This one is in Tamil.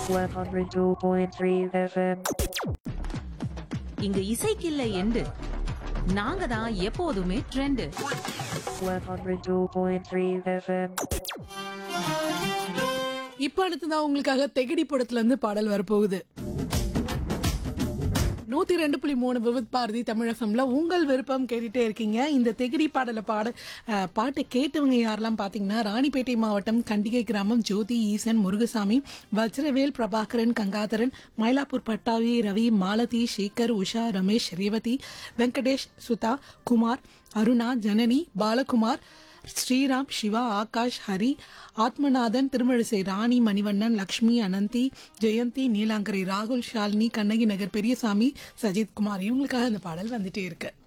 102.3 FM. இங்க இசைக்கில்ல எண்டு நாங்க தான் எப்போதுமே ட்ரெண்ட் 102.3 FM. இப்ப அடுத்ததான் உங்களுக்காக தெகடி படத்துல இருந்து பாடல் வரப்போகுது நூத்தி ரெண்டு புள்ளி மூணு விவித் பாரதி தமிழகம்ல உங்கள் விருப்பம் கேட்டுட்டே இருக்கீங்க இந்த தெகிடி பாடலை பாட அஹ், பாட்டை கேட்டவங்க யாரெல்லாம் பாத்தீங்கன்னா ராணிப்பேட்டை மாவட்டம் கண்டிகை கிராமம் ஜோதி ஈசன் முருகசாமி வஜ்ரவேல் பிரபாகரன் கங்காதரன் மயிலாப்பூர் பட்டாவி ரவி மாலதி சேகர் உஷா ரமேஷ் ரேவதி வெங்கடேஷ் சுதா குமார் அருணா ஜனனி பாலகுமார் ஸ்ரீராம் சிவா ஆகாஷ் ஹரி ஆத்மநாதன் திருமழிசை ராணி மணிவண்ணன் லக்ஷ்மி அனந்தி ஜெயந்தி நீலாங்கரை ராகுல் ஷாலினி கண்ணகி நகர் பெரியசாமி சஜித் குமார் இவங்களுக்காக இந்த பாடல் வந்துட்டே இருக்கு